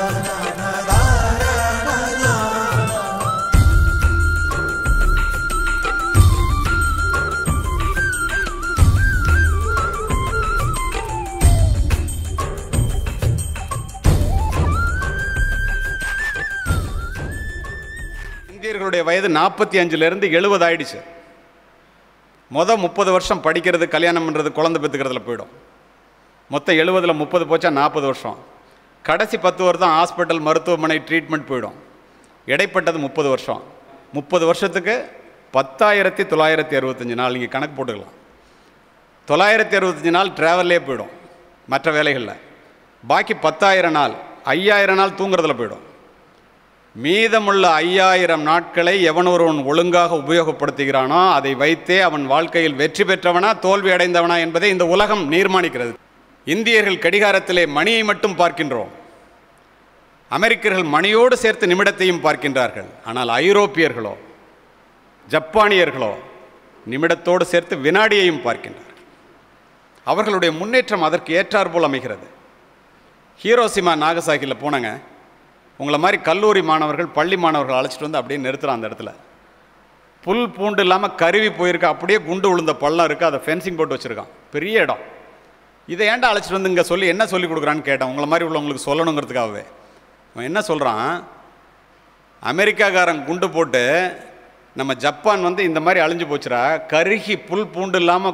இந்தியர்களுடைய வயது நாற்பத்தி அஞ்சுலேருந்து எழுபது ஆயிடுச்சு மொதல் முப்பது வருஷம் படிக்கிறது கல்யாணம் பண்ணுறது குழந்தை பெற்றுக்கிறதுல போயிடும் மொத்தம் எழுபதில் முப்பது போச்சா நாற்பது வருஷம் கடைசி பத்து வருஷம் ஹாஸ்பிட்டல் மருத்துவமனை ட்ரீட்மெண்ட் போயிடும் இடைப்பட்டது முப்பது வருஷம் முப்பது வருஷத்துக்கு பத்தாயிரத்தி தொள்ளாயிரத்தி அறுபத்தஞ்சு நாள் நீங்கள் கணக்கு போட்டுக்கலாம் தொள்ளாயிரத்தி அறுபத்தஞ்சு நாள் ட்ராவல்லே போயிடும் மற்ற வேலைகளில் பாக்கி பத்தாயிரம் நாள் ஐயாயிரம் நாள் தூங்குறதுல போயிடும் மீதமுள்ள ஐயாயிரம் நாட்களை எவன் ஒருவன் ஒழுங்காக உபயோகப்படுத்துகிறானோ அதை வைத்தே அவன் வாழ்க்கையில் வெற்றி பெற்றவனா தோல்வி அடைந்தவனா என்பதை இந்த உலகம் நிர்மாணிக்கிறது இந்தியர்கள் கடிகாரத்திலே மணியை மட்டும் பார்க்கின்றோம் அமெரிக்கர்கள் மணியோடு சேர்த்து நிமிடத்தையும் பார்க்கின்றார்கள் ஆனால் ஐரோப்பியர்களோ ஜப்பானியர்களோ நிமிடத்தோடு சேர்த்து வினாடியையும் பார்க்கின்றார்கள் அவர்களுடைய முன்னேற்றம் அதற்கு ஏற்றாற்போல் அமைகிறது ஹீரோசிமா நாகசாகியில் போனங்க உங்களை மாதிரி கல்லூரி மாணவர்கள் பள்ளி மாணவர்கள் அழைச்சிட்டு வந்து அப்படியே நிறுத்துகிறான் அந்த இடத்துல புல் பூண்டு இல்லாமல் கருவி போயிருக்கு அப்படியே குண்டு விழுந்த பள்ளம் இருக்குது அதை ஃபென்சிங் போட்டு வச்சுருக்கான் பெரிய இடம் இதை ஏன்டா அழைச்சிட்டு வந்து இங்கே சொல்லி என்ன சொல்லி கொடுக்குறான்னு கேட்டேன் உங்களை மாதிரி உள்ளவங்களுக்கு சொல்லணுங்கிறதுக்காகவே அவன் என்ன சொல்கிறான் அமெரிக்காக்காரன் குண்டு போட்டு நம்ம ஜப்பான் வந்து இந்த மாதிரி அழிஞ்சு போச்சுடா கருகி புல் பூண்டு இல்லாமல்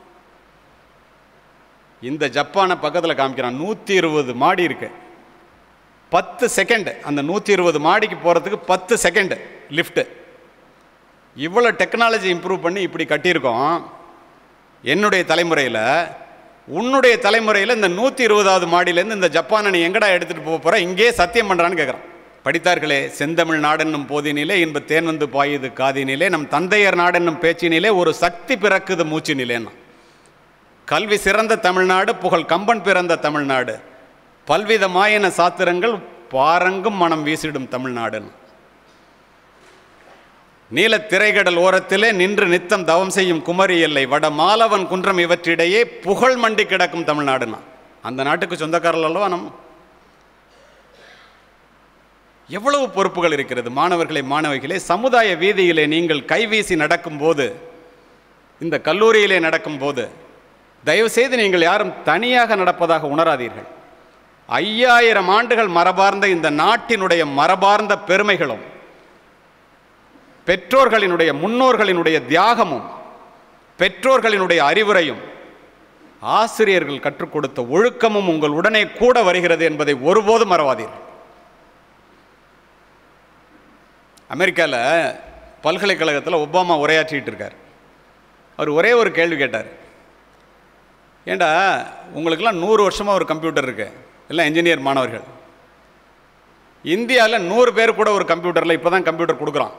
இந்த ஜப்பானை பக்கத்தில் காமிக்கிறான் நூற்றி இருபது மாடி இருக்கு பத்து செகண்ட் அந்த நூற்றி இருபது மாடிக்கு போகிறதுக்கு பத்து செகண்ட் லிஃப்ட்டு இவ்வளோ டெக்னாலஜி இம்ப்ரூவ் பண்ணி இப்படி கட்டியிருக்கோம் என்னுடைய தலைமுறையில் உன்னுடைய தலைமுறையில் இந்த நூற்றி இருபதாவது மாடியிலேருந்து இந்த ஜப்பானை நீ எங்கடா எடுத்துகிட்டு போக போகிற இங்கே சத்தியம் பண்ணுறான்னு கேட்குறான் படித்தார்களே செந்தமிழ் நாடென்னும் போதினிலே இன்ப தேன் வந்து பாயுது காதினிலே நம் தந்தையர் நாடென்னும் பேச்சினிலே ஒரு சக்தி பிறக்குது மூச்சினிலேன்னா கல்வி சிறந்த தமிழ்நாடு புகழ் கம்பன் பிறந்த தமிழ்நாடு பல்விதமாயின சாத்திரங்கள் பாரங்கும் மனம் வீசிடும் தமிழ்நாடுன்னு நீல திரைகடல் ஓரத்திலே நின்று நித்தம் தவம் செய்யும் குமரி எல்லை வட மாலவன் குன்றம் இவற்றிடையே புகழ் மண்டி கிடக்கும் தமிழ்நாடுனா அந்த நாட்டுக்கு சொந்தக்காரர்கள் அல்லவா நம் எவ்வளவு பொறுப்புகள் இருக்கிறது மாணவர்களே மாணவிகளே சமுதாய வீதியிலே நீங்கள் கைவீசி நடக்கும்போது இந்த கல்லூரியிலே நடக்கும்போது தயவுசெய்து நீங்கள் யாரும் தனியாக நடப்பதாக உணராதீர்கள் ஐயாயிரம் ஆண்டுகள் மரபார்ந்த இந்த நாட்டினுடைய மரபார்ந்த பெருமைகளும் பெற்றோர்களினுடைய முன்னோர்களினுடைய தியாகமும் பெற்றோர்களினுடைய அறிவுரையும் ஆசிரியர்கள் கற்றுக் கொடுத்த ஒழுக்கமும் உங்கள் உடனே கூட வருகிறது என்பதை ஒருபோதும் மறவாதீர்கள் அமெரிக்காவில் பல்கலைக்கழகத்தில் ஒபாமா உரையாற்றிட்டு இருக்கார் அவர் ஒரே ஒரு கேள்வி கேட்டார் ஏண்டா உங்களுக்கெல்லாம் நூறு வருஷமாக ஒரு கம்ப்யூட்டர் இருக்கு எல்லாம் என்ஜினியர் மாணவர்கள் இந்தியாவில் நூறு பேர் கூட ஒரு கம்ப்யூட்டரில் இப்போ தான் கம்ப்யூட்டர் கொடுக்குறான்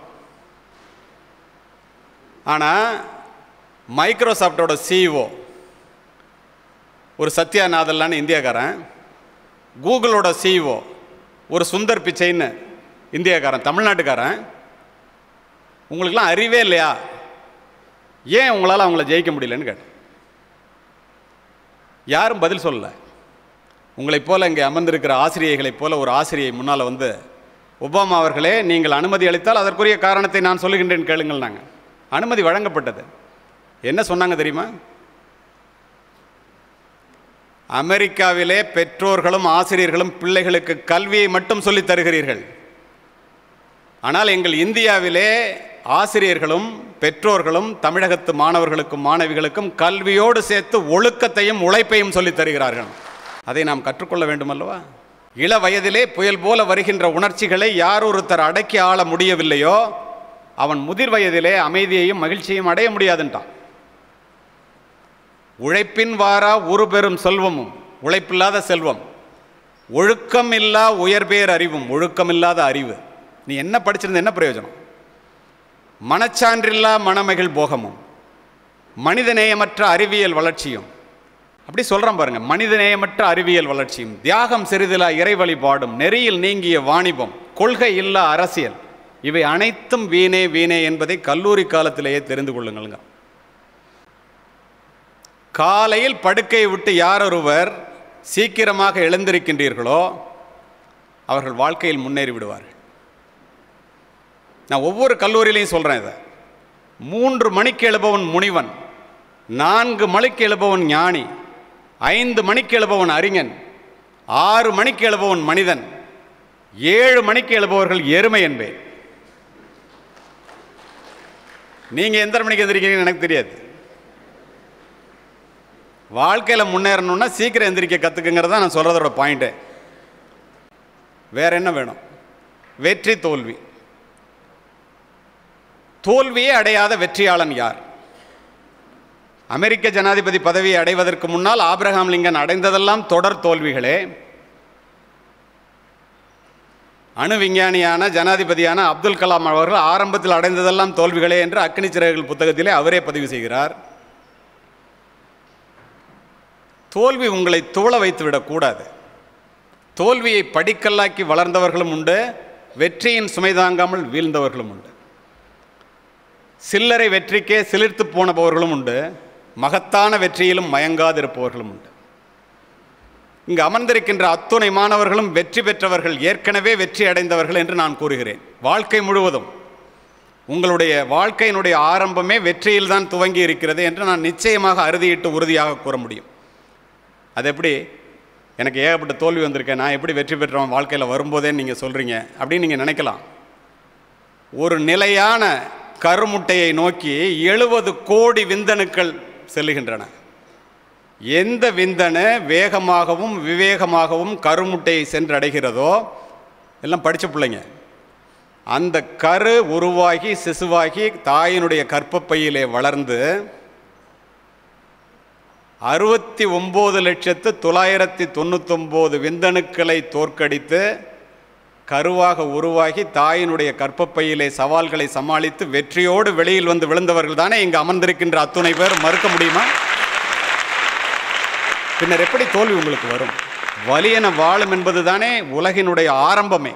ஆனால் மைக்ரோசாஃப்டோட சிஇஓ ஒரு சத்யா நாதல்லான்னு இந்தியாக்காரன் கூகுளோட சிஇஓ ஒரு சுந்தர் பிச்சைன்னு இந்தியாக்காரன் தமிழ்நாட்டுக்காரன் உங்களுக்கெல்லாம் அறிவே இல்லையா ஏன் உங்களால் அவங்கள ஜெயிக்க முடியலன்னு கேட்டேன் யாரும் பதில் சொல்லலை உங்களைப் போல இங்கே அமர்ந்திருக்கிற ஆசிரியர்களைப் போல ஒரு ஆசிரியை முன்னால் வந்து ஒபாமா அவர்களே நீங்கள் அனுமதி அளித்தால் அதற்குரிய காரணத்தை நான் சொல்லுகின்றேன் கேளுங்கள் நாங்கள் அனுமதி வழங்கப்பட்டது என்ன சொன்னாங்க தெரியுமா அமெரிக்காவிலே பெற்றோர்களும் ஆசிரியர்களும் பிள்ளைகளுக்கு கல்வியை மட்டும் சொல்லித் தருகிறீர்கள் ஆனால் எங்கள் இந்தியாவிலே ஆசிரியர்களும் பெற்றோர்களும் தமிழகத்து மாணவர்களுக்கும் மாணவிகளுக்கும் கல்வியோடு சேர்த்து ஒழுக்கத்தையும் உழைப்பையும் சொல்லித் தருகிறார்கள் அதை நாம் கற்றுக்கொள்ள வேண்டுமல்லவா இள வயதிலே புயல் போல வருகின்ற உணர்ச்சிகளை யார் ஒருத்தர் அடக்கி ஆள முடியவில்லையோ அவன் முதிர் வயதிலே அமைதியையும் மகிழ்ச்சியையும் அடைய முடியாதுன்ட்டான் உழைப்பின் வாரா ஒரு பெரும் செல்வமும் உழைப்பில்லாத செல்வம் ஒழுக்கம் இல்லா உயர்பேர் அறிவும் ஒழுக்கமில்லாத அறிவு நீ என்ன படிச்சிருந்த என்ன பிரயோஜனம் மனச்சான்றில்லா மணமகிழ் போகமும் மனிதநேயமற்ற அறிவியல் வளர்ச்சியும் அப்படி சொல்கிறான் பாருங்க மனிதநேயமற்ற அறிவியல் வளர்ச்சியும் தியாகம் சிறிதிலா இறை வழிபாடும் நெறியில் நீங்கிய வாணிபம் கொள்கை இல்லா அரசியல் இவை அனைத்தும் வீணே வீணே என்பதை கல்லூரி காலத்திலேயே தெரிந்து கொள்ளுங்கள்ங்க காலையில் படுக்கையை விட்டு யாரொருவர் சீக்கிரமாக எழுந்திருக்கின்றீர்களோ அவர்கள் வாழ்க்கையில் முன்னேறி விடுவார்கள் நான் ஒவ்வொரு கல்லூரியிலையும் சொல்கிறேன் இதை மூன்று மணிக்கு எழுபவன் முனிவன் நான்கு மணிக்கு எழுபவன் ஞானி ஐந்து மணிக்கு எழுபவன் அறிஞன் ஆறு மணிக்கு எழுபவன் மனிதன் ஏழு மணிக்கு எழுபவர்கள் எருமை என்பேன் நீங்க எந்த மணிக்கு எந்திரிக்கிறீங்கன்னு எனக்கு தெரியாது வாழ்க்கையில் முன்னேறணும்னா சீக்கிரம் எந்திரிக்க கற்றுக்குங்கிறது தான் நான் சொல்கிறதோட பாயிண்ட்டு வேற என்ன வேணும் வெற்றி தோல்வி தோல்வியே அடையாத வெற்றியாளன் யார் அமெரிக்க ஜனாதிபதி பதவியை அடைவதற்கு முன்னால் ஆபிரகாம் லிங்கன் அடைந்ததெல்லாம் தொடர் தோல்விகளே அணு விஞ்ஞானியான ஜனாதிபதியான அப்துல் கலாம் அவர்கள் ஆரம்பத்தில் அடைந்ததெல்லாம் தோல்விகளே என்று அக்னி சிறகுகள் புத்தகத்திலே அவரே பதிவு செய்கிறார் தோல்வி உங்களை துவள வைத்து விடக்கூடாது தோல்வியை படிக்கல்லாக்கி வளர்ந்தவர்களும் உண்டு வெற்றியின் சுமை தாங்காமல் வீழ்ந்தவர்களும் உண்டு சில்லறை வெற்றிக்கே சிலிர்த்து போனபவர்களும் உண்டு மகத்தான வெற்றியிலும் மயங்காதிருப்பவர்களும் உண்டு இங்கு அமர்ந்திருக்கின்ற அத்துணை மாணவர்களும் வெற்றி பெற்றவர்கள் ஏற்கனவே வெற்றி அடைந்தவர்கள் என்று நான் கூறுகிறேன் வாழ்க்கை முழுவதும் உங்களுடைய வாழ்க்கையினுடைய ஆரம்பமே வெற்றியில் தான் துவங்கி இருக்கிறது என்று நான் நிச்சயமாக அறுதியிட்டு உறுதியாக கூற முடியும் அது எப்படி எனக்கு ஏகப்பட்ட தோல்வி வந்திருக்கேன் நான் எப்படி வெற்றி பெற்றவன் வாழ்க்கையில் வரும்போதே நீங்கள் சொல்கிறீங்க அப்படின்னு நீங்கள் நினைக்கலாம் ஒரு நிலையான கருமுட்டையை நோக்கி எழுபது கோடி விந்தணுக்கள் செல்லுகின்றன எந்த விந்தணு வேகமாகவும் விவேகமாகவும் கருமுட்டையை சென்றடைகிறதோ எல்லாம் படித்த பிள்ளைங்க அந்த கரு உருவாகி சிசுவாகி தாயினுடைய கற்பப்பையிலே வளர்ந்து அறுபத்தி ஒம்பது லட்சத்து தொள்ளாயிரத்தி தொண்ணூத்தொம்போது விந்தணுக்களை தோற்கடித்து கருவாக உருவாகி தாயினுடைய கற்பப்பையிலே சவால்களை சமாளித்து வெற்றியோடு வெளியில் வந்து விழுந்தவர்கள் தானே இங்கு அமர்ந்திருக்கின்ற அத்துணை பேர் மறுக்க முடியுமா பின்னர் எப்படி தோல்வி உங்களுக்கு வரும் வலியென வாழும் என்பது தானே உலகினுடைய ஆரம்பமே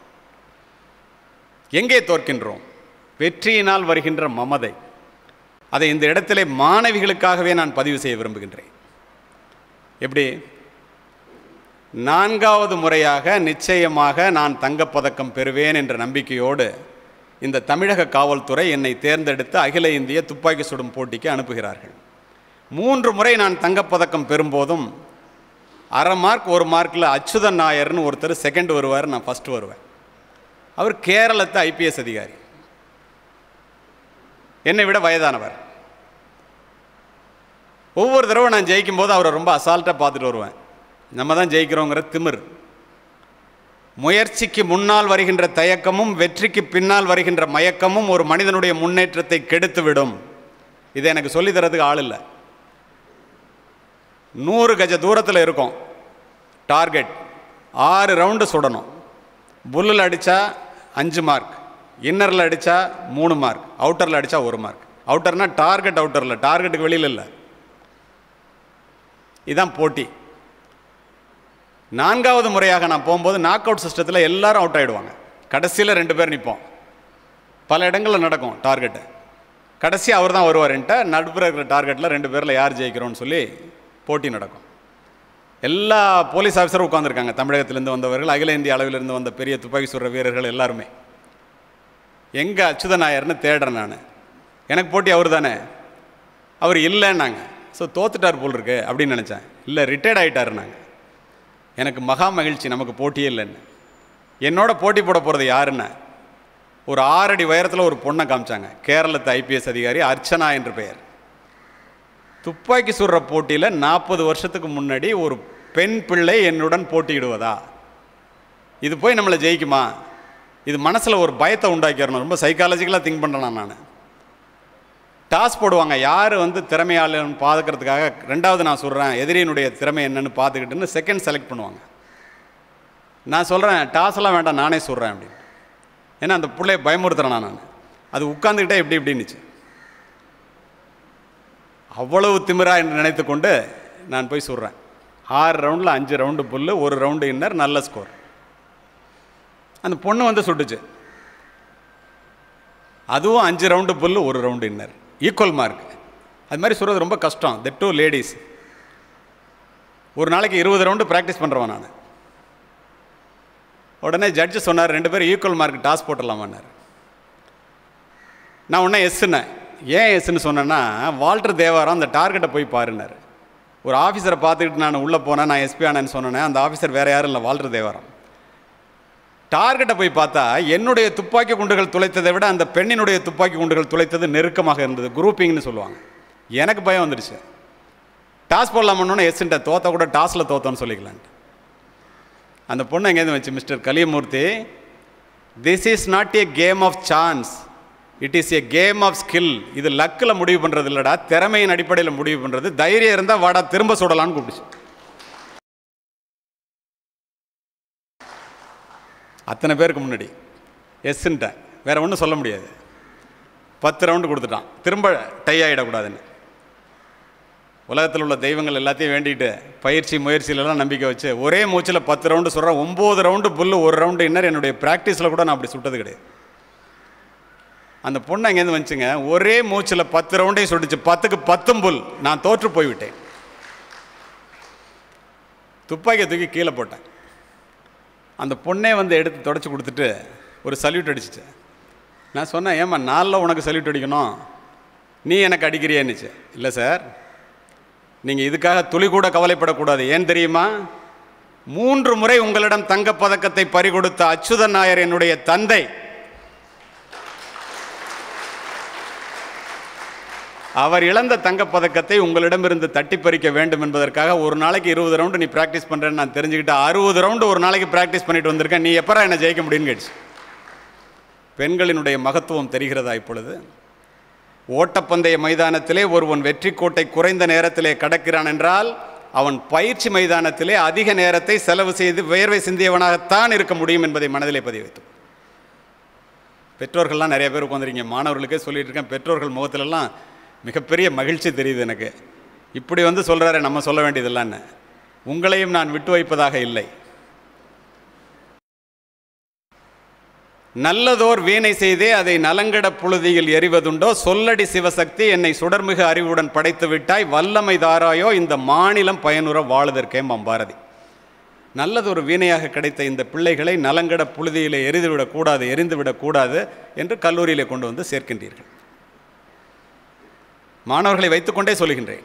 எங்கே தோற்கின்றோம் வெற்றியினால் வருகின்ற மமதை அதை இந்த இடத்திலே மாணவிகளுக்காகவே நான் பதிவு செய்ய விரும்புகின்றேன் எப்படி நான்காவது முறையாக நிச்சயமாக நான் தங்கப்பதக்கம் பெறுவேன் என்ற நம்பிக்கையோடு இந்த தமிழக காவல்துறை என்னை தேர்ந்தெடுத்து அகில இந்திய துப்பாக்கி சுடும் போட்டிக்கு அனுப்புகிறார்கள் மூன்று முறை நான் தங்கப்பதக்கம் பெறும்போதும் அரை மார்க் ஒரு மார்க்கில் அச்சுதன் நாயர்னு ஒருத்தர் செகண்ட் வருவார் நான் ஃபஸ்ட் வருவேன் அவர் கேரளத்து ஐபிஎஸ் அதிகாரி என்னை விட வயதானவர் ஒவ்வொரு தடவை நான் ஜெயிக்கும் போது அவரை ரொம்ப அசால்ட்டாக பார்த்துட்டு வருவேன் நம்ம தான் ஜெயிக்கிறோங்கிற திமிர் முயற்சிக்கு முன்னால் வருகின்ற தயக்கமும் வெற்றிக்கு பின்னால் வருகின்ற மயக்கமும் ஒரு மனிதனுடைய முன்னேற்றத்தை கெடுத்து விடும் இதை எனக்கு சொல்லித் தரதுக்கு ஆள் இல்லை நூறு கஜ தூரத்தில் இருக்கும் டார்கெட் ஆறு ரவுண்டு சுடணும் புல்லில் அடித்தா அஞ்சு மார்க் இன்னரில் அடித்தா மூணு மார்க் அவுட்டரில் அடித்தா ஒரு மார்க் அவுட்டர்னா டார்கெட் அவுட்டரில் டார்கெட்டுக்கு வெளியில் இல்லை இதுதான் போட்டி நான்காவது முறையாக நான் போகும்போது நாக் அவுட் சிஸ்டத்தில் எல்லாரும் அவுட் ஆகிடுவாங்க கடைசியில் ரெண்டு பேர் நிற்போம் பல இடங்களில் நடக்கும் டார்கெட்டு கடைசி அவர் தான் வருவாருன்ட்டு நடுப்புற இருக்கிற டார்கெட்டில் ரெண்டு பேரில் யார் ஜெயிக்கிறோன்னு சொல்லி போட்டி நடக்கும் எல்லா போலீஸ் ஆஃபீஸரும் உட்காந்துருக்காங்க தமிழகத்திலேருந்து வந்தவர்கள் அகில இந்திய அளவிலிருந்து வந்த பெரிய துப்பாக்கி சுடுற வீரர்கள் எல்லாருமே எங்கே அச்சுத நாயர்னு தேடுறேன் நான் எனக்கு போட்டி அவர் தானே அவர் இல்லைன்னாங்க ஸோ தோத்துட்டார் போல் இருக்கு அப்படின்னு நினச்சேன் இல்லை ரிட்டையர்ட் ஆகிட்டாருனாங்க எனக்கு மகா மகிழ்ச்சி நமக்கு போட்டியே இல்லைன்னு என்னோட போட்டி போட போகிறது யாருன்னு ஒரு ஆறடி உயரத்தில் ஒரு பொண்ணை காமிச்சாங்க கேரளத்து ஐபிஎஸ் அதிகாரி அர்ச்சனா என்று பெயர் துப்பாக்கி சுடுற போட்டியில் நாற்பது வருஷத்துக்கு முன்னாடி ஒரு பெண் பிள்ளை என்னுடன் போட்டியிடுவதா இது போய் நம்மளை ஜெயிக்குமா இது மனசில் ஒரு பயத்தை உண்டாக்கிடணும் ரொம்ப சைக்காலஜிக்கலாக திங்க் பண்ணுறேன் நான் டாஸ் போடுவாங்க யார் வந்து திறமையாளன்னு பார்க்கறதுக்காக ரெண்டாவது நான் சொல்கிறேன் எதிரியினுடைய திறமை என்னன்னு பார்த்துக்கிட்டுன்னு செகண்ட் செலக்ட் பண்ணுவாங்க நான் சொல்கிறேன் டாஸ் எல்லாம் வேண்டாம் நானே சொல்கிறேன் அப்படின்னு ஏன்னா அந்த பிள்ளைய பயமுறுத்துறேன் நான் அது உட்காந்துக்கிட்டே இப்படி இப்படின்னுச்சு அவ்வளவு திமிரா என்று நினைத்து கொண்டு நான் போய் சொல்கிறேன் ஆறு ரவுண்டில் அஞ்சு ரவுண்டு புல்லு ஒரு ரவுண்டு இன்னர் நல்ல ஸ்கோர் அந்த பொண்ணு வந்து சுட்டுச்சு அதுவும் அஞ்சு ரவுண்டு புல்லு ஒரு ரவுண்டு இன்னர் ஈக்குவல் மார்க் அது மாதிரி சொல்கிறது ரொம்ப கஷ்டம் த டூ லேடிஸ் ஒரு நாளைக்கு இருபது ரவுண்டு ப்ராக்டிஸ் பண்ணுறவன் நான் உடனே ஜட்ஜு சொன்னார் ரெண்டு பேரும் ஈக்குவல் மார்க் டாஸ் போட்டுடலாமான்னார் நான் உடனே எஸ்ஸுன்னேன் ஏன் எஸ்ன்னு சொன்னேன்னா வால்டர் தேவாரம் அந்த டார்கெட்டை போய் பாருன்னார் ஒரு ஆஃபீஸரை பார்த்துக்கிட்டு நான் உள்ளே போனேன் நான் எஸ்பி ஆனேன்னு சொன்னேன் அந்த ஆஃபீஸர் வேறு யாரும் இல்லை வால்டர் தேவாரம் டார்கெட்டை போய் பார்த்தா என்னுடைய துப்பாக்கி குண்டுகள் துளைத்ததை விட அந்த பெண்ணினுடைய துப்பாக்கி குண்டுகள் துளைத்தது நெருக்கமாக இருந்தது குரூப்பிங்னு சொல்லுவாங்க எனக்கு பயம் வந்துடுச்சு டாஸ் போடலாமன்னொன்னே எஸ்ன்ட்ட தோத்த கூட டாஸில் தோத்தோன்னு சொல்லிக்கலான்ட்டு அந்த பொண்ணு எங்கேருந்து வச்சு mister Kaliyamoorthy this is not a game of chance it is a game of skill இது லக்கில் முடிவு பண்ணுறது இல்லைடா திறமையின் அடிப்படையில் முடிவு பண்ணுறது தைரியம் இருந்தால் வாடா திரும்ப சுடலான்னு கூப்பிடுச்சு அத்தனை பேருக்கு முன்னாடி எஸ்ன்ட்டேன் வேற ஒன்றும் சொல்ல முடியாது பத்து ரவுண்டு கொடுத்துட்டான் திரும்ப டை ஆகிடக்கூடாதுன்னு உலகத்தில் உள்ள தெய்வங்கள் எல்லாத்தையும் வேண்டிட்டு பயிற்சி முயற்சியிலலாம் நம்பிக்கை வச்சு ஒரே மூச்சில் பத்து ரவுண்டு சொல்கிறேன் ஒம்பது ரவுண்டு புல்லு ஒரு ரவுண்டு இன்னர் என்னுடைய ப்ராக்டிஸில் கூட நான் அப்படி சுட்டது கிடையாது அந்த பொண்ணு அங்கேருந்து வந்துச்சுங்க ஒரே மூச்சில் பத்து ரவுண்டையும் சுட்டுச்சு பத்துக்கு பத்தும் புல் நான் தோற்று போய்விட்டேன் துப்பாக்கியை தூக்கி கீழே போட்டேன் அந்த பொண்ணே வந்து எடுத்து தொடச்சி கொடுத்துட்டு ஒரு சல்யூட் அடிச்சிச்சு நான் சொன்னேன் ஏம்மா நாளில் உனக்கு சல்யூட் அடிக்கணும் நீ எனக்கு அடிக்கிறியன்னுச்சு இல்லை சார் நீங்கள் இதுக்காக துளி கூட கவலைப்படக்கூடாது ஏன் தெரியுமா மூன்று முறை உங்களிடம் தங்கப் பதக்கத்தை பறிகொடுத்த அச்சுதன் நாயர் என்னுடைய தந்தை அவர் இழந்த தங்கப் பதக்கத்தை உங்களிடமிருந்து தட்டி பறிக்க வேண்டும் என்பதற்காக ஒரு நாளைக்கு இருபது ரவுண்டு நீ ப்ராக்டிஸ் பண்ணுறேன்னு நான் தெரிஞ்சுக்கிட்டேன் அறுபது ரவுண்டு ஒரு நாளைக்கு ப்ராக்டிஸ் பண்ணிட்டு வந்திருக்கேன் நீ எப்பரா என்னை ஜெயிக்க முடியும்னு கேட்டுச்சு பெண்களினுடைய மகத்துவம் தெரிகிறதா இப்பொழுது ஓட்டப்பந்தய மைதானத்திலே ஒருவன் வெற்றி கோட்டை குறைந்த நேரத்திலே கடக்கிறான் என்றால் அவன் பயிற்சி மைதானத்திலே அதிக நேரத்தை செலவு செய்து வியர்வை சிந்தியவனாகத்தான் இருக்க முடியும் என்பதை மனதிலே பதிவு வைத்து பெற்றோர்கள்லாம் நிறைய பேர் உட்காந்துருக்கீங்க மாணவர்களுக்கே சொல்லிட்டு இருக்கேன் பெற்றோர்கள் முகத்திலெல்லாம் மிகப்பெரிய மகிழ்ச்சி தெரியுது எனக்கு இப்படி வந்து சொல்கிறாரு நம்ம சொல்ல வேண்டியதில்லான்னு உங்களையும் நான் விட்டு வைப்பதாக இல்லை நல்லதோர் வீணை செய்தே அதை நலங்கட புழுதியில் எறிவதுண்டோ சொல்லடி சிவசக்தி என்னை சுடர்மிகு அறிவுடன் படைத்து விட்டாய் வல்லமை தாராயோ இந்த மாநிலம் பயனுற வாழுதற்கேம் பாரதி நல்லதொரு வீணையாக கிடைத்த இந்த பிள்ளைகளை நலங்கட புழுதியிலே எரிந்துவிடக்கூடாது எரிந்துவிடக்கூடாது என்று கல்லூரியிலே கொண்டு வந்து சேர்க்கின்றீர்கள் மாணவர்களை வைத்துக்கொண்டே சொல்கின்றேன்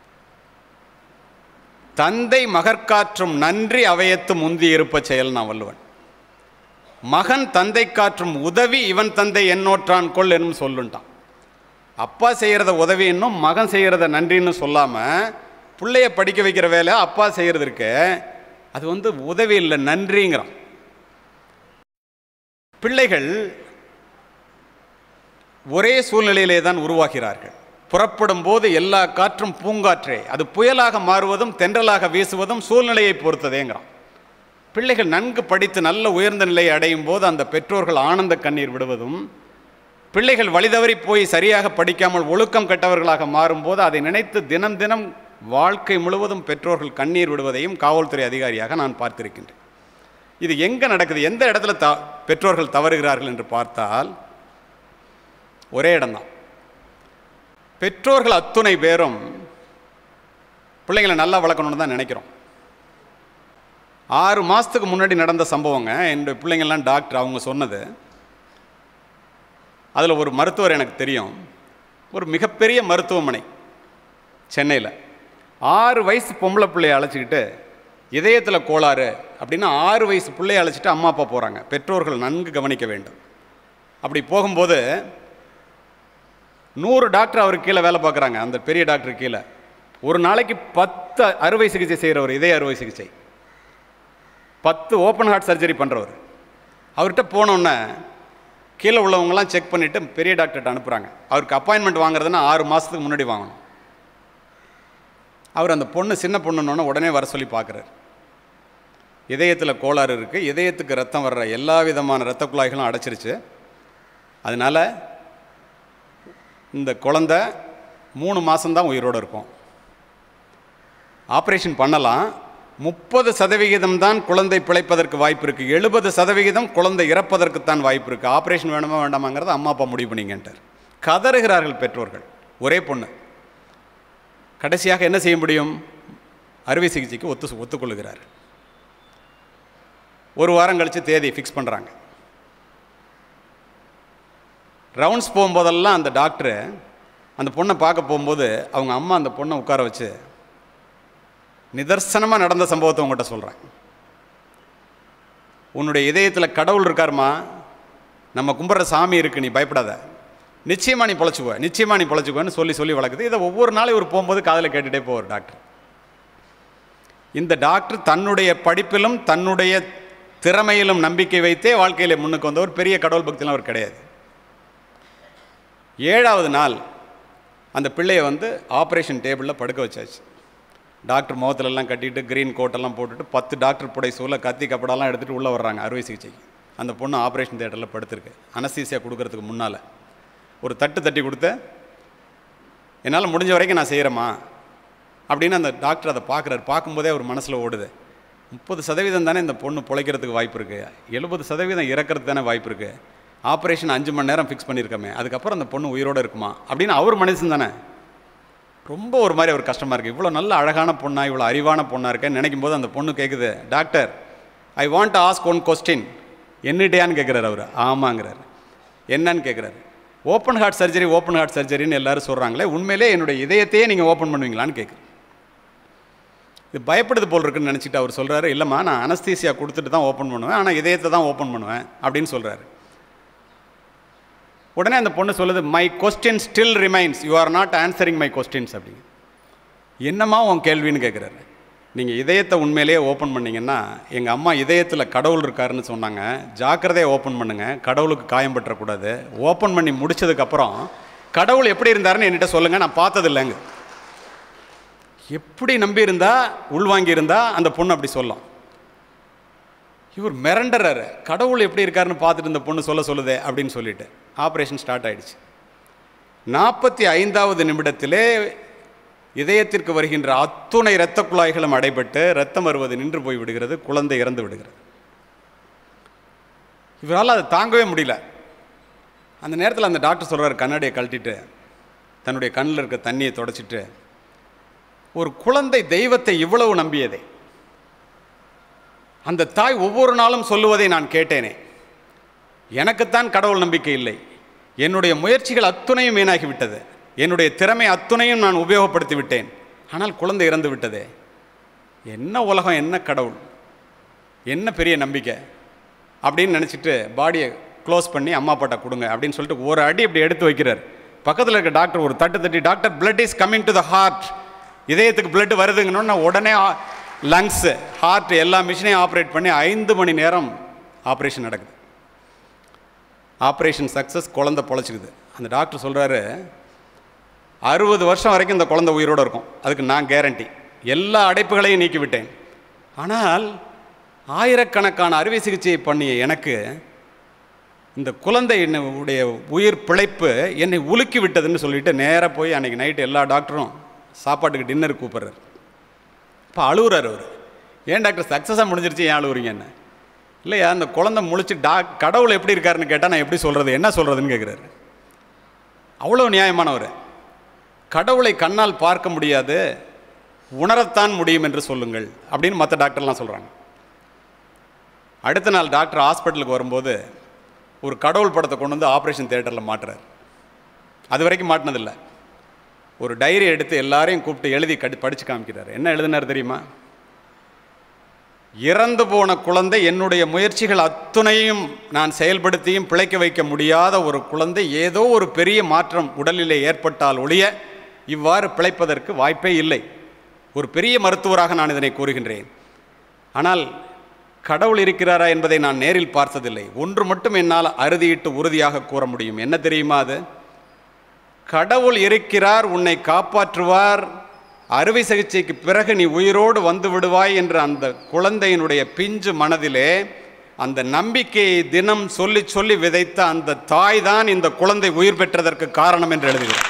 தந்தை மகற்காற்றும் நன்றி அவையத்து முந்தி இருப்ப செயல் நான் வல்லுவன் மகன் தந்தை காற்றும் உதவி இவன் தந்தை என்னோற்றான் கொள் என்னும் சொல்லுண்டான் அப்பா செய்கிறத உதவி இன்னும் மகன் செய்கிறத நன்றின்னு சொல்லாமல் பிள்ளைய படிக்க வைக்கிற வேலை அப்பா செய்கிறது இருக்கு அது வந்து உதவி இல்லை நன்றிங்கிறான் பிள்ளைகள் ஒரே சூழ்நிலையிலே தான் உருவாகிறார்கள் புறப்படும் போது எல்லா காற்றும் பூங்காற்றே அது புயலாக மாறுவதும் தென்றலாக வீசுவதும் சூழ்நிலையை பொறுத்ததேங்கிறான் பிள்ளைகள் நன்கு படித்து நல்ல உயர்ந்த நிலையை அடையும் போது அந்த பெற்றோர்கள் ஆனந்த கண்ணீர் விடுவதும் பிள்ளைகள் வழிதவறி போய் சரியாக படிக்காமல் ஒழுக்கம் கெட்டவர்களாக மாறும்போது அதை நினைத்து தினம் தினம் வாழ்க்கை முழுவதும் பெற்றோர்கள் கண்ணீர் விடுவதையும் காவல்துறை அதிகாரியாக நான் பார்த்திருக்கின்றேன் இது எங்கே நடக்குது எந்த இடத்துல த பெற்றோர்கள் தவறுகிறார்கள் என்று பார்த்தால் ஒரே இடம்தான் பெற்றோர்கள் அத்துணை பேரும் பிள்ளைங்களை நல்லா வளர்க்கணும்னு தான் நினைக்கிறோம் ஆறு மாதத்துக்கு முன்னாடி நடந்த சம்பவங்க என்னுடைய பிள்ளைங்கள்லாம் டாக்டர் அவங்க சொன்னது அதில் ஒரு மருத்துவர் எனக்கு தெரியும் ஒரு மிகப்பெரிய மருத்துவமனை சென்னையில் ஆறு வயசு பொம்பளை பிள்ளைய அழைச்சிக்கிட்டு இதயத்தில் கோளாறு அப்படின்னு ஆறு வயசு பிள்ளைய அழைச்சிட்டு அம்மா அப்பா போகிறாங்க பெற்றோர்கள் நன்கு கவனிக்க வேண்டும் அப்படி போகும்போது நூறு டாக்டர் அவருக்கு கீழே வேலை பார்க்குறாங்க அந்த பெரிய டாக்டர் கீழே ஒரு நாளைக்கு பத்து அறுவை சிகிச்சை செய்கிறவர் இதய அறுவை சிகிச்சை பத்து ஓப்பன் ஹார்ட் சர்ஜரி பண்ணுறவர் அவர்கிட்ட போனோன்னே கீழே உள்ளவங்கலாம் செக் பண்ணிவிட்டு பெரிய டாக்டர்கிட்ட அனுப்புகிறாங்க அவருக்கு அப்பாயின்மெண்ட் வாங்குறதுன்னா ஆறு மாதத்துக்கு முன்னாடி வாங்கணும் அவர் அந்த பொண்ணு சின்ன பொண்ணுன்னொன்னே உடனே வர சொல்லி பார்க்குறாரு இதயத்தில் கோளாறு இருக்குது இதயத்துக்கு ரத்தம் வர்ற எல்லா விதமான இரத்த குழாய்களும் அடைச்சிருச்சு அதனால் இந்த குழந்த மூணு மாதம்தான் உயிரோடு இருக்கும் ஆப்ரேஷன் பண்ணலாம் முப்பது சதவிகிதம் தான் குழந்தை பிழைப்பதற்கு வாய்ப்பு இருக்குது எழுபது சதவிகிதம் குழந்தை இறப்பதற்கு தான் வாய்ப்பு இருக்குது ஆப்ரேஷன் வேணுமா வேண்டாமாங்கிறத அம்மா அப்பா முடிவு பண்ணிங்கன்ட்டார் கதறுகிறார்கள் பெற்றோர்கள் ஒரே பொண்ணு கடைசியாக என்ன செய்ய முடியும் அறுவை சிகிச்சைக்கு ஒத்து ஒத்துக்கொள்ளுகிறார் ஒரு வாரம் கழித்து தேதி ஃபிக்ஸ் பண்ணுறாங்க ரவுண்ட்ஸ் போகும்போதெல்லாம் அந்த டாக்டரு அந்த பொண்ணை பார்க்க போகும்போது அவங்க அம்மா அந்த பொண்ணை உட்கார வச்சு நிதர்சனமாக நடந்த சம்பவத்தை உங்கள்கிட்ட சொல்கிறேன் உன்னுடைய இதயத்தில் கடவுள் இருக்காருமா நம்ம கும்பிட்ற சாமி இருக்கு நீ பயப்படாத நிச்சயமா நீ பொழைச்சிக்குவ நிச்சயமா நீ பொழைச்சிக்குவேன்னு சொல்லி சொல்லி வளர்க்குது இதை ஒவ்வொரு நாளும் இவர் போகும்போது காதில் கேட்டுகிட்டே போவார் டாக்டர் இந்த டாக்டர் தன்னுடைய படிப்பிலும் தன்னுடைய திறமையிலும் நம்பிக்கை வைத்தே வாழ்க்கையில் முன்னுக்கு வந்தவர் பெரிய கடவுள் பக்திலாம் அவர் கிடையாது ஏழாவது நாள் அந்த பிள்ளையை வந்து ஆப்ரேஷன் டேபிளில் படுக்க வச்சாச்சு டாக்டர் முகத்துலலாம் கட்டிட்டு க்ரீன் கோட்டெல்லாம் போட்டுட்டு பத்து டாக்டர் புடை சூழ கத்தி கப்படாலாம் எடுத்துகிட்டு உள்ளே வர்றாங்க அறுவை சிகிச்சைக்கு அந்த பொண்ணு ஆப்ரேஷன் தேட்டரில் படுத்திருக்கு அனஸ்தீசியா கொடுக்கறதுக்கு முன்னால் ஒரு தட்டு தட்டி கொடுத்த என்னால் முடிஞ்ச வரைக்கும் நான் செய்கிறேம்மா அப்படின்னு அந்த டாக்டர் அதை பார்க்குறாரு பார்க்கும்போதே அவர் மனசில் ஓடுது முப்பது சதவீதம் தானே இந்த பொண்ணு பிழைக்கிறதுக்கு வாய்ப்பு இருக்குது எழுபது சதவீதம் இறக்கிறதுக்கு தானே வாய்ப்பு இருக்குது ஆப்ரேஷன் அஞ்சு மணி நேரம் ஃபிக்ஸ் பண்ணியிருக்கோமே அதுக்கப்புறம் அந்த பொண்ணு உயிரோடு இருக்குமா அப்படின்னு அவர் மனுஷன் தானே ரொம்ப ஒரு மாதிரி ஒரு கஷ்டமாக இருக்குது இவ்வளோ நல்ல அழகான பொண்ணா இவ்வளோ அறிவான பொண்ணாக இருக்கேன்னு நினைக்கும் போது அந்த பொண்ணு கேட்குது doctor I want ask one question என்னிட்டையான்னு கேட்குறாரு அவர் ஆமாங்கிறாரு என்னன்னு கேட்குறாரு open heart surgery open heart சர்ஜரின்னு எல்லாரும் சொல்கிறாங்களே உண்மையிலே என்னுடைய இதயத்தையே நீங்கள் ஓப்பன் பண்ணுவீங்களான்னு கேட்குறேன் இது பயப்படுது போல் இருக்குன்னு நினச்சிட்டு அவர் சொல்கிறாரு இல்லைம்மா நான் அனஸ்தீசியா கொடுத்துட்டு தான் ஓப்பன் பண்ணுவேன் ஆனால் இதயத்தை தான் ஓப்பன் பண்ணுவேன் அப்படின்னு சொல்கிறாரு உடனே அந்த பொண்ணு சொல்லுது my question still remains you are not answering my questions அப்படின்னு என்னம்மா உன் கேள்வின்னு கேட்குறாரு நீங்கள் இதயத்தை உண்மையிலேயே ஓப்பன் பண்ணீங்கன்னா எங்கள் அம்மா இதயத்தில் கடவுள் இருக்காருன்னு சொன்னாங்க ஜாக்கிரதையாக ஓப்பன் பண்ணுங்க கடவுளுக்கு காயம் பற்றக்கூடாது ஓப்பன் பண்ணி முடிச்சதுக்கப்புறம் கடவுள் எப்படி இருந்தாருன்னு என்கிட்ட சொல்லுங்கள் நான் பார்த்தது இல்லைங்க எப்படி நம்பி இருந்தா உள்வாங்கி இருந்தா அந்த பொண்ணு அப்படி சொல்லும் இவர் மிரண்டறாரு கடவுள் எப்படி இருக்காருன்னு பார்த்துட்டு இந்த பொண்ணு சொல்ல சொல்லுதே அப்படின்னு சொல்லிட்டு ஆப்ரேஷன் ஸ்டார்ட் ஆயிடுச்சு நாற்பத்தி ஐந்தாவது நிமிடத்திலே இதயத்திற்கு வருகின்ற அத்துணை இரத்த குழாய்களும் அடைபட்டு ரத்தம் வருவது நின்று போய் விடுகிறது குழந்தை இறந்து விடுகிறது இவரால் அதை தாங்கவே முடியல அந்த நேரத்தில் அந்த டாக்டர் சொல்கிறார் கண்ணாடியை கழட்டிட்டு தன்னுடைய கண்ணில் இருக்க தண்ணியை தொடச்சிட்டு ஒரு குழந்தை தெய்வத்தை இவ்வளவு நம்பியதே அந்த தாய் ஒவ்வொரு நாளும் சொல்லுவதை நான் கேட்டேனே எனக்குத்தான் கடவுள் நம்பிக்கை இல்லை என்னுடைய முயற்சிகள் அத்துணையும் வீணாகிவிட்டது என்னுடைய திறமை அத்துணையும் நான் உபயோகப்படுத்தி விட்டேன் ஆனால் குழந்தை இறந்து விட்டதே என்ன உலகம் என்ன கடவுள் என்ன பெரிய நம்பிக்கை அப்படின்னு நினச்சிட்டு பாடியை க்ளோஸ் பண்ணி அம்மா அப்பாட்ட கொடுங்க அப்படின்னு சொல்லிட்டு ஒரு அடி இப்படி எடுத்து வைக்கிறார் பக்கத்தில் இருக்க டாக்டர் ஒரு தட்டு தட்டி doctor blood is coming to the heart இதயத்துக்கு பிளட் வருதுங்கன்னு உடனே லங்ஸு ஹார்ட் எல்லா மிஷினையும் ஆப்ரேட் பண்ணி ஐந்து மணி நேரம் ஆப்ரேஷன் நடக்குது ஆப்ரேஷன் சக்ஸஸ் குழந்தை பொழைச்சிக்குது அந்த டாக்டர் சொல்கிறாரு அறுபது வருஷம் வரைக்கும் இந்த குழந்தை உயிரோடு இருக்கும் அதுக்கு நான் கேரண்டி எல்லா அடைப்புகளையும் நீக்கிவிட்டேன் ஆனால் ஆயிரக்கணக்கான அறுவை சிகிச்சையை பண்ணிய எனக்கு இந்த குழந்தை என்னுடைய உயிர் பிழைப்பு என்னை உலுக்கி விட்டதுன்னு சொல்லிட்டு நேராக போய் அன்றைக்கி நைட்டு எல்லா டாக்டரும் சாப்பாட்டுக்கு டின்னர் கூப்பிட்றாரு இப்போ அழுகுறாரு அவர் ஏன் டாக்டர் சக்ஸஸாக முடிஞ்சிருச்சு ஏன் அழுகுறீங்க என்ன இல்லையா அந்த குழந்தை முழிச்சு டாக் கடவுள் எப்படி இருக்காருன்னு கேட்டால் நான் எப்படி சொல்கிறது என்ன சொல்கிறதுன்னு கேட்குறாரு அவ்வளோ நியாயமானவர் கடவுளை கண்ணால் பார்க்க முடியாது உணரத்தான் முடியும் என்று சொல்லுங்கள் அப்படின்னு மற்ற டாக்டர்லாம் சொல்கிறாங்க அடுத்த நாள் டாக்டர் ஹாஸ்பிட்டலுக்கு வரும்போது ஒரு கடவுள் படத்தை கொண்டு வந்து ஆப்ரேஷன் தியேட்டரில் மாட்டுறார் அது வரைக்கும் மாட்டினதில்லை ஒரு டைரி எடுத்து எல்லாரையும் கூப்பிட்டு எழுதி கடி படித்து காமிக்கிறார் என்ன எழுதினார் தெரியுமா இறந்து போன குழந்தை என்னுடைய முயற்சிகள் அத்துணையும் நான் செயல்படுத்தியும் பிழைக்க வைக்க முடியாத ஒரு குழந்தை ஏதோ ஒரு பெரிய மாற்றம் உடலிலே ஏற்பட்டால் ஒழிய இவ்வாறு பிழைப்பதற்கு வாய்ப்பே இல்லை ஒரு பெரிய மருத்துவராக நான் இதனை கூறுகின்றேன் ஆனால் கடவுள் இருக்கிறாரா என்பதை நான் நேரில் பார்த்ததில்லை ஒன்று மட்டும் என்னால் அறுதியிட்டு உறுதியாக கூற முடியும் என்ன தெரியுமா அது கடவுள் இருக்கிறார் உன்னை காப்பாற்றுவார் அறுவை சிகிச்சைக்கு பிறகு நீ உயிரோடு வந்து விடுவாய் என்ற அந்த குழந்தையினுடைய பிஞ்சு மனதிலே அந்த நம்பிக்கையை தினம் சொல்லி சொல்லி விதைத்த அந்த தாய் தான் இந்த குழந்தை உயிர் பெற்றதற்கு காரணம் என்று எழுதுகிறார்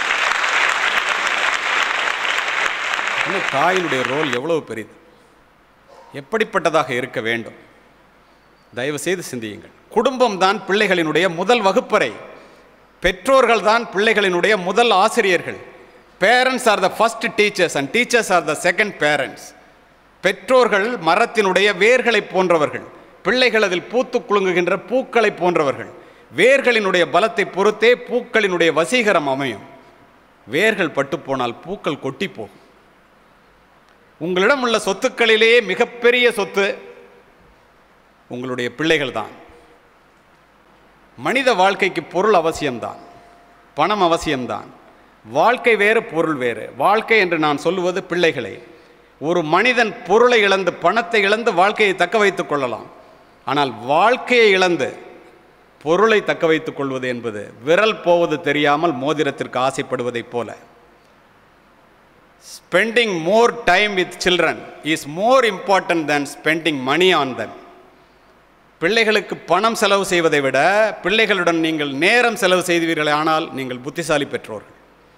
இன்னும் தாயினுடைய ரோல் எவ்வளவு பெரியது எப்படிப்பட்டதாக இருக்க வேண்டும் தயவு செய்து சிந்தியுங்கள் குடும்பம் தான் பிள்ளைகளினுடைய முதல் வகுப்பறை பெற்றோர்கள் தான் பிள்ளைகளினுடைய முதல் ஆசிரியர்கள் parents are the first teachers and teachers are the second parents பெற்றோர்கள் மரத்தினுடைய வேர்களை போன்றவர்கள் பிள்ளைகள் அதில் பூத்து குலுங்குகின்ற பூக்களை போன்றவர்கள் வேர்களினுடைய பலத்தை பொறுத்தே பூக்களினுடைய வசீகரம் அமையும் வேர்கள் பட்டுப்போனால் பூக்கள் கொட்டி போகும் உங்களிடம் உள்ள சொத்துக்களிலேயே மிகப்பெரிய சொத்து உங்களுடைய பிள்ளைகள் தான் மனித வாழ்க்கைக்கு பொருள் அவசியம்தான் பணம் அவசியம்தான் வாழ்க்கை வேறு பொருள் வேறு வாழ்க்கை என்று நான் சொல்லுவது பிள்ளைகளை ஒரு மனிதன் பொருளை இழந்து பணத்தை இழந்து வாழ்க்கையை தக்க வைத்துக் கொள்ளலாம் ஆனால் வாழ்க்கையை இழந்து பொருளை தக்க வைத்துக் கொள்வது என்பது விரல் போவது தெரியாமல் மோதிரத்திற்கு ஆசைப்படுவதைப் போல spending more time with children is more important than spending money on them பிள்ளைகளுக்கு பணம் செலவு செய்வதை விட பிள்ளைகளுடன் நீங்கள் நேரம் செலவு செய்வீர்களே ஆனால் நீங்கள் புத்திசாலி பெற்றோர்கள்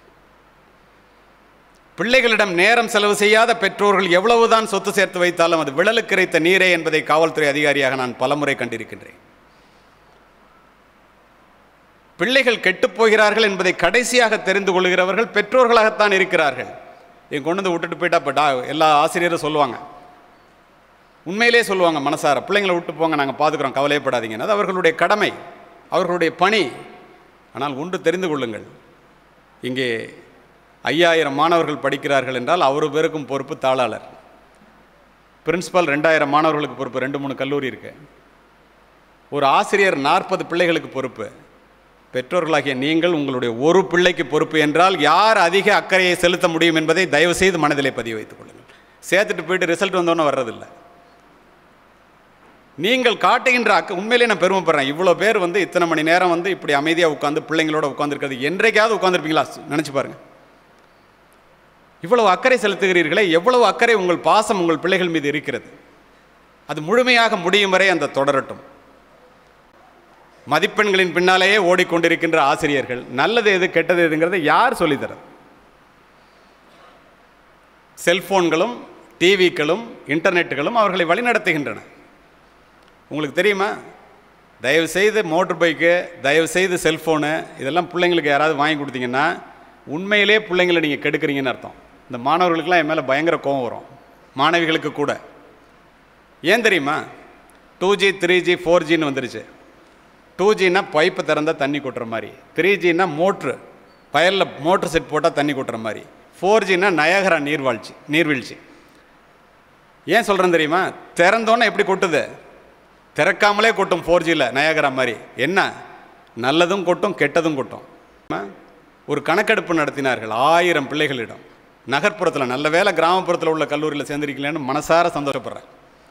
பிள்ளைகளிடம் நேரம் செலவு செய்யாத பெற்றோர்கள் எவ்வளவுதான் சொத்து சேர்த்து வைத்தாலும் அது விழலுக்கு இறைத்த நீரே என்பதை காவல்துறை அதிகாரியாக நான் பலமுறை கண்டிருக்கின்றேன் பிள்ளைகள் கெட்டுப் போகிறார்கள் என்பதை கடைசியாக தெரிந்து கொள்கிறவர்கள் பெற்றோர்களாகத்தான் இருக்கிறார்கள் இங்க கொண்டு வந்து விட்டுட்டு போயிட்டா இப்போ டா எல்லா ஆசிரியரும் சொல்லுவாங்க உண்மையிலே சொல்லுவாங்க மனசார பிள்ளைங்களை விட்டு போங்க நாங்கள் பார்த்துக்குறோம் கவலையப்படாதீங்க அது அவர்களுடைய கடமை அவர்களுடைய பணி ஆனால் ஒன்று தெரிந்து கொள்ளுங்கள் இங்கே ஐயாயிரம் மாணவர்கள் படிக்கிறார்கள் என்றால் அவரு பேருக்கும் பொறுப்பு தாளாளர் பிரின்சிபால் ரெண்டாயிரம் மாணவர்களுக்கு பொறுப்பு ரெண்டு மூணு கல்லூரி இருக்கு ஒரு ஆசிரியர் நாற்பது பிள்ளைகளுக்கு பொறுப்பு பெற்றோர்களாகிய நீங்கள் உங்களுடைய ஒரு பிள்ளைக்கு பொறுப்பு என்றால் யார் அதிக அக்கறையை செலுத்த முடியும் என்பதை தயவு செய்து மனதிலே பதிய வைத்துக் கொள்ளுங்கள் சேர்த்துட்டு போயிட்டு ரிசல்ட் வந்தோன்னே வர்றதில்லை நீங்கள் காட்டுகின்ற அக்க உண்மையிலே நான் பெருமைப்படுறேன் இவ்வளோ பேர் வந்து இத்தனை மணி நேரம் வந்து இப்படி அமைதியாக உட்காந்து பிள்ளைங்களோட உட்காந்துருக்கிறது என்றைக்காவது உட்காந்துருப்பீங்களா நினச்சி பாருங்க இவ்வளவு அக்கறை செலுத்துகிறீர்களே எவ்வளவு அக்கறை உங்கள் பாசம் உங்கள் பிள்ளைகள் மீது இருக்கிறது அது முழுமையாக முடியும் வரை அந்த தொடரட்டும் மதிப்பெண்களின் பின்னாலேயே ஓடிக்கொண்டிருக்கின்ற ஆசிரியர்கள் நல்லது எது கெட்டது எதுங்கிறதை யார் சொல்லித்தரது செல்போன்களும் டிவிக்களும் இன்டர்நெட்டுகளும் அவர்களை வழிநடத்துகின்றன உங்களுக்கு தெரியுமா தயவு செய்து மோட்டர் பைக்கு தயவு செய்து செல்ஃபோனு இதெல்லாம் பிள்ளைங்களுக்கு யாராவது வாங்கி கொடுத்தீங்கன்னா உண்மையிலே பிள்ளைங்களை நீங்கள் கெடுக்குறீங்கன்னு அர்த்தம் இந்த மாணவர்களுக்கெல்லாம் என் மேலே பயங்கர கோவம் வரும் மாணவிகளுக்கு கூட ஏன் தெரியுமா two G three G four ஜின்னு வந்துருச்சு டூ ஜின்னா பைப்பு திறந்தால் தண்ணி கொட்டுற மாதிரி த்ரீ ஜின்னா மோட்ரு வயலில் மோட்ரு செட் போட்டால் தண்ணி கொட்டுற மாதிரி ஃபோர் ஜின்னா நயகரா நீர்வாழ்ச்சி நீர்வீழ்ச்சி ஏன் சொல்கிறேன் தெரியுமா திறந்தோன்னே எப்படி கொட்டுது திறக்காமலே கொட்டும் ஃபோர் ஜியில் நயகரா மாதிரி என்ன நல்லதும் கொட்டும் கெட்டதும் கொட்டும் ஆமா? ஒரு கணக்கெடுப்பு நடத்தினார்கள் ஆயிரம் பிள்ளைகளிடம் நகர்ப்புறத்தில் நல்ல வேளை கிராமப்புறத்தில் உள்ள கல்லூரியில் சேர்ந்திருக்கலன்னு மனசார சந்தோஷப்படுறேன்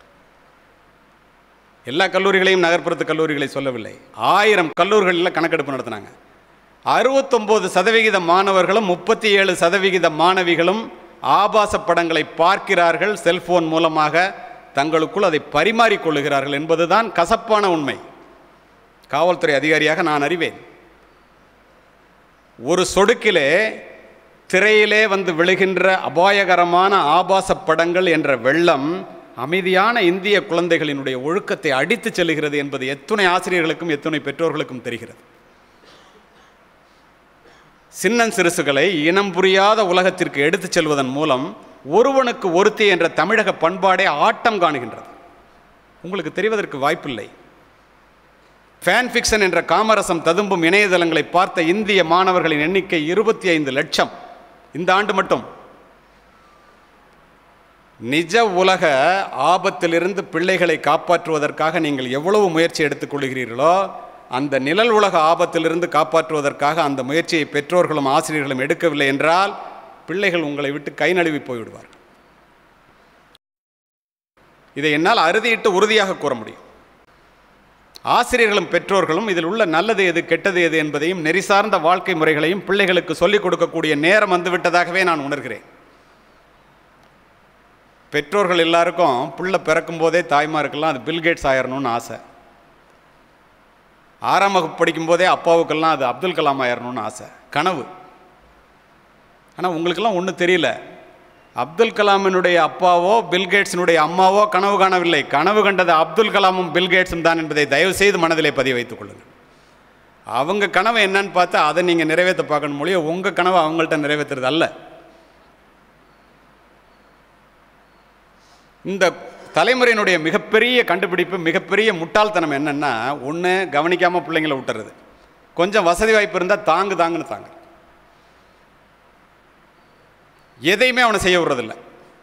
எல்லா கல்லூரிகளையும் நகர்ப்புறத்து கல்லூரிகளை சொல்லவில்லை ஆயிரம் கல்லூரிகளில் கணக்கெடுப்பு நடத்தினாங்க அறுபத்தொம்போது சதவிகித மாணவர்களும் முப்பத்தி ஏழு சதவிகித மாணவிகளும் ஆபாச படங்களை பார்க்கிறார்கள் செல்போன் மூலமாக தங்களுக்குள் அதை பரிமாறிக்கொள்ளுகிறார்கள் என்பதுதான் கசப்பான உண்மை காவல்துறை அதிகாரியாக நான் அறிவேன் ஒரு சொடுக்கிலே திரையிலே வந்து விழுகின்ற அபாயகரமான ஆபாச படங்கள் என்ற வெள்ளம் அமைதியான இந்திய குழந்தைகளினுடைய ஒழுக்கத்தை அடித்துச் செல்லுகிறது என்பது எத்துணை ஆசிரியர்களுக்கும் எத்துணை பெற்றோர்களுக்கும் தெரிகிறது சின்னன் சிறுசுகளை இனம் புரியாத உலகத்திற்கு எடுத்துச் செல்வதன் மூலம் ஒருவனுக்கு ஒருத்தி என்ற தமிழக பண்பாடே ஆட்டம் காணுகின்றது உங்களுக்கு தெரிவதற்கு வாய்ப்பில்லை ஃபேன் ஃபிக்ஷன் என்ற காமரசம் ததும்பும் இணையதளங்களை பார்த்த இந்திய மாணவர்களின் எண்ணிக்கை இருபத்தி ஐந்து லட்சம் இந்த ஆண்டு மட்டும் நிஜ உலக ஆபத்திலிருந்து பிள்ளைகளை காப்பாற்றுவதற்காக நீங்கள் எவ்வளவு முயற்சி எடுத்துக்கொள்கிறீர்களோ அந்த நிழல் உலக ஆபத்திலிருந்து காப்பாற்றுவதற்காக அந்த முயற்சியை பெற்றோர்களும் ஆசிரியர்களும் எடுக்கவில்லை என்றால் பிள்ளைகள் உங்களை விட்டு கை நழுவி போய்விடுவார் இதை என்னால் அறுதியிட்டு உறுதியாக கூற முடியும் ஆசிரியர்களும் பெற்றோர்களும் இதில் உள்ள நல்லது எது கெட்டது எது என்பதையும் நெறி சார்ந்த வாழ்க்கை முறைகளையும் பிள்ளைகளுக்கு சொல்லிக் கொடுக்கக்கூடிய நேரம் வந்துவிட்டதாகவே நான் உணர்கிறேன் பெற்றோர்கள் எல்லாருக்கும் பிள்ளை பிறக்கும் போதே தாய்மாருக்கெல்லாம் அது பில்கேட்ஸ் ஆயிரணும்னு ஆசை ஆறாம் வகுப்பு படிக்கும்போதே அப்பாவுக்கெல்லாம் அது அப்துல் கலாம் ஆயிரணும்னு ஆசை கனவு ஆனால் உங்களுக்கெல்லாம் ஒன்றும் தெரியல அப்துல் கலாமினுடைய அப்பாவோ பில்கேட்ஸினுடைய அம்மாவோ கனவு காணவில்லை கனவு கண்டது அப்துல் கலாமும் பில்கேட்ஸும் தான் என்பதை தயவு செய்து மனதிலே பதிய வைத்துக் கொள்ளுங்கள் அவங்க கனவு என்னன்னு பார்த்தா அதை நீங்கள் நிறைவேற்ற பார்க்கணும் மொழியோ உங்கள் கனவை அவங்கள்ட்ட நிறைவேற்றுறது அல்ல இந்த தலைமுறையினுடைய மிகப்பெரிய கண்டுபிடிப்பு மிகப்பெரிய முட்டாள்தனம் என்னன்னா ஒன்று கவனிக்காமல் பிள்ளைங்களை விட்டுறது கொஞ்சம் வசதி வாய்ப்பு இருந்தால் தாங்கு தாங்குன்னு தாங்க எதையுமே அவனை செய்ய விடுறதில்ல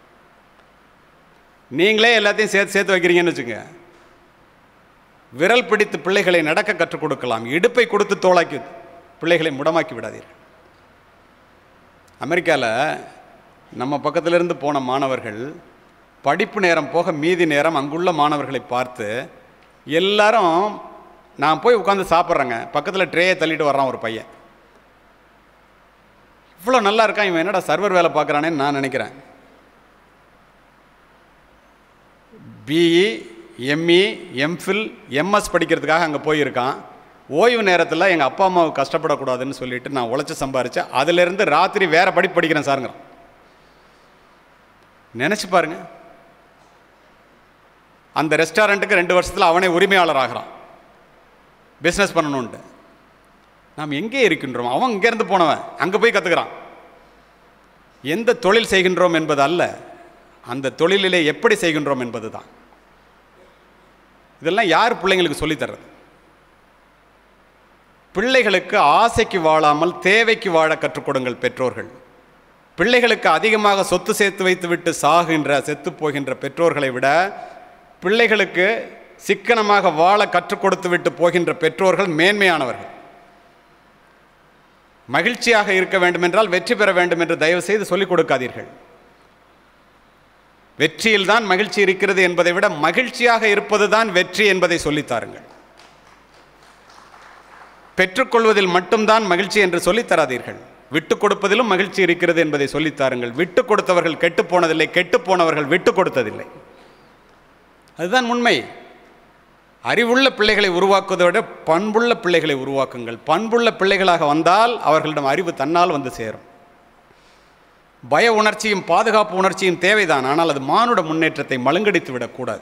நீங்களே எல்லாத்தையும் சேர்த்து சேர்த்து வைக்கிறீங்கன்னு வச்சுங்க விரல் பிடித்து பிள்ளைகளை நடக்க கற்றுக் கொடுக்கலாம் இடுப்பை கொடுத்து தோளாக்கி பிள்ளைகளை முடமாக்கி விடாதீர்கள் அமெரிக்காவில் நம்ம பக்கத்திலிருந்து போன மாணவர்கள் படிப்பு நேரம் போக மீதி நேரம் அங்குள்ள மாணவர்களை பார்த்து எல்லாரும் நான் போய் உட்காந்து சாப்பிட்றேங்க பக்கத்தில் ட்ரேயை தள்ளிட்டு வர்றான் ஒரு பையன் இவ்வளோ நல்லா இருக்கான் இவன் என்னடா சர்வர் வேலை பார்க்குறானேன்னு நான் நினைக்கிறேன் பிஇ எம்இ எம்ஃபில் எம்எஸ் படிக்கிறதுக்காக அங்கே போயிருக்கான் ஓய்வு நேரத்தில் எங்கள் அப்பா அம்மாவுக்கு கஷ்டப்படக்கூடாதுன்னு சொல்லிட்டு நான் உழைச்சி சம்பாரித்தேன் அதிலிருந்து ராத்திரி வேறு படிப்பு படிக்கிறேன் சாருங்கிறான் நினச்சி பாருங்க அந்த ரெஸ்டாரண்ட்டுக்கு ரெண்டு வருஷத்தில் அவனே உரிமையாளர் ஆகிறான் பிஸ்னஸ் பண்ணணுன்ட்டு நாம் எங்கே இருக்கின்றோம் அவன் இங்கேருந்து போனவன் அங்கே போய் கற்றுக்கிறான் எந்த தொழில் செய்கின்றோம் என்பது அல்ல அந்த தொழிலிலே எப்படி செய்கின்றோம் என்பது தான் இதெல்லாம் யார் பிள்ளைங்களுக்கு சொல்லித்தர்றது பிள்ளைகளுக்கு ஆசைக்கு வாழாமல் தேவைக்கு வாழ கற்றுக் கொடுங்கள் பெற்றோர்கள் பிள்ளைகளுக்கு அதிகமாக சொத்து சேர்த்து வைத்துவிட்டு சாகின்ற செத்து போகின்ற பெற்றோர்களை விட பிள்ளைகளுக்கு சிக்கனமாக வாழ கற்றுக் கொடுத்து விட்டு போகின்ற பெற்றோர்கள் மேன்மையானவர்கள் மகிழ்ச்சியாக இருக்க வேண்டும் என்றால் வெற்றி பெற வேண்டும் என்று தயவு செய்து சொல்லிக் கொடுக்காதீர்கள் வெற்றியில்தான் மகிழ்ச்சி இருக்கிறது என்பதை விட மகிழ்ச்சியாக இருப்பதுதான் வெற்றி என்பதை சொல்லித்தாருங்கள் பெற்றுக்கொள்வதில் மட்டும்தான் மகிழ்ச்சி என்று சொல்லித் தராதீர்கள் விட்டு கொடுப்பதிலும் மகிழ்ச்சி இருக்கிறது என்பதை சொல்லித்தாருங்கள் விட்டு கொடுத்தவர்கள் கெட்டு போனதில்லை கெட்டு போனவர்கள் விட்டு கொடுத்ததில்லை அதுதான் உண்மை அறிவுள்ள பிள்ளைகளை உருவாக்குவதை விட பண்புள்ள பிள்ளைகளை உருவாக்குங்கள் பண்புள்ள பிள்ளைகளாக வந்தால் அவர்களிடம் அறிவு தன்னால் வந்து சேரும் பய உணர்ச்சியும் பாதுகாப்பு உணர்ச்சியும் தேவைதான் ஆனால் அது மானுட முன்னேற்றத்தை மழுங்கடித்து விடக்கூடாது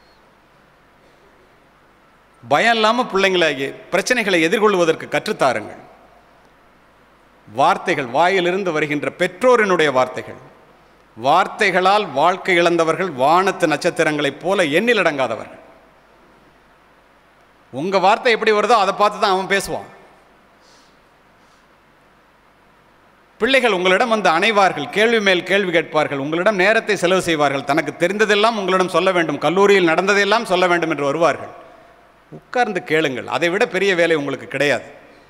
பயம் இல்லாமல் பிள்ளைங்களை எ- பிரச்சனைகளை எதிர்கொள்வதற்கு கற்றுத்தாருங்கள் வார்த்தைகள் வாயிலிருந்து வருகின்ற பெற்றோரினுடைய வார்த்தைகள் வார்த்தைகளால் வாழ்க்கை இழந்தவர்கள் வானத்து நட்சத்திரங்களைப் போல எண்ணிலடங்காதவர்கள் உங்க வார்த்தை எப்படி வருதோ அதை பார்த்து தான் அவன் பேசுவான் பிள்ளைகள் உங்களிடம் வந்து அணைவார்கள் கேள்வி மேல் கேள்வி கேட்பார்கள் உங்களிடம் நேரத்தை செலவு செய்வார்கள் தனக்கு தெரிந்ததெல்லாம் உங்களிடம் சொல்ல வேண்டும் கல்லூரியில் நடந்ததெல்லாம் சொல்ல வேண்டும் என்று வருவார்கள் உட்கார்ந்து கேளுங்கள் அதை விட பெரிய வேலை உங்களுக்கு கிடையாது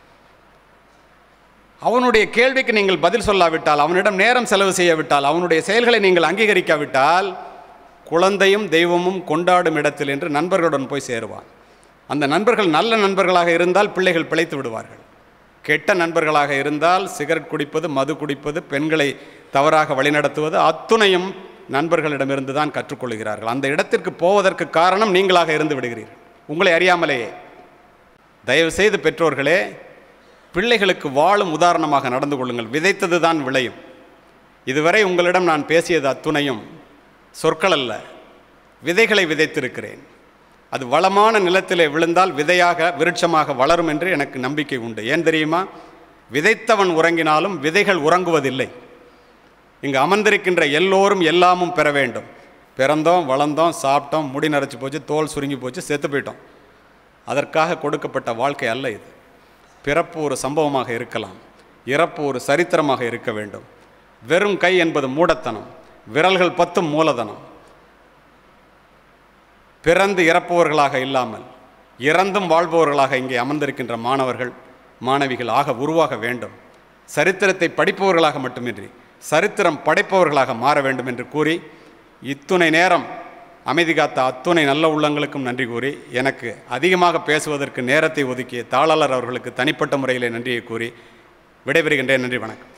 அவனுடைய கேள்விக்கு நீங்கள் பதில் சொல்லாவிட்டால் அவனிடம் நேரம் செலவு செய்யவிட்டால் அவனுடைய செயல்களை நீங்கள் அங்கீகரிக்காவிட்டால் குழந்தையும் தெய்வமும் கொண்டாடும் இடத்தில் என்று நண்பர்களுடன் போய் சேருவான் அந்த நண்பர்கள் நல்ல நண்பர்களாக இருந்தால் பிள்ளைகள் பிழைத்து விடுவார்கள் கெட்ட நண்பர்களாக இருந்தால் சிகரெட் குடிப்பது மது குடிப்பது பெண்களை தவறாக வழிநடத்துவது அத்துணையும் நண்பர்களிடமிருந்து தான் கற்றுக்கொள்கிறார்கள் அந்த இடத்திற்கு போவதற்கு காரணம் நீங்களாக இருந்து விடுகிறீர்கள் உங்களை அறியாமலேயே தயவு செய்து பெற்றோர்களே பிள்ளைகளுக்கு வாழும் உதாரணமாக நடந்து கொள்ளுங்கள் விதைத்தது தான் விளையும் இதுவரை உங்களிடம் நான் பேசியது அத்துணையும் சொற்கள் அல்ல விதைகளை விதைத்திருக்கிறேன் அது வளமான நிலத்திலே விழுந்தால் விதையாக விருட்சமாக வளரும் என்று எனக்கு நம்பிக்கை உண்டு ஏன் தெரியுமா விதைத்தவன் உறங்கினாலும் விதைகள் உறங்குவதில்லை இங்கு அமர்ந்திருக்கின்ற எல்லோரும் எல்லாமும் பெற வேண்டும் பிறந்தோம் வளர்ந்தோம் சாப்பிட்டோம் முடி நரைச்சி போச்சு தோல் சுருங்கி போச்சு செத்து போயிட்டோம் அதற்காக கொடுக்கப்பட்ட வாழ்க்கை அல்ல இது பிறப்பு ஒரு சம்பவமாக இருக்கலாம் இறப்பு ஒரு சரித்திரமாக இருக்க வேண்டும் வெறும் கை என்பது மூடத்தனம் விரல்கள் பத்தும் மூலதனம் பிறந்து இறப்பவர்களாக இல்லாமல் இறந்தும் வாழ்பவர்களாக இங்கே அமர்ந்திருக்கின்ற மாணவர்கள் மாணவிகள் ஆக உருவாக வேண்டும் சரித்திரத்தை படிப்பவர்களாக மட்டுமின்றி சரித்திரம் படைப்பவர்களாக மாற வேண்டும் என்று கூறி இத்துணை நேரம் அமைதி காத்த அத்துணை நல்ல உள்ளங்களுக்கும் நன்றி கூறி எனக்கு அதிகமாக பேசுவதற்கு நேரத்தை ஒதுக்கிய தாளாளர் அவர்களுக்கு தனிப்பட்ட முறையிலே நன்றியை கூறி விடைபெறுகின்றேன் நன்றி வணக்கம்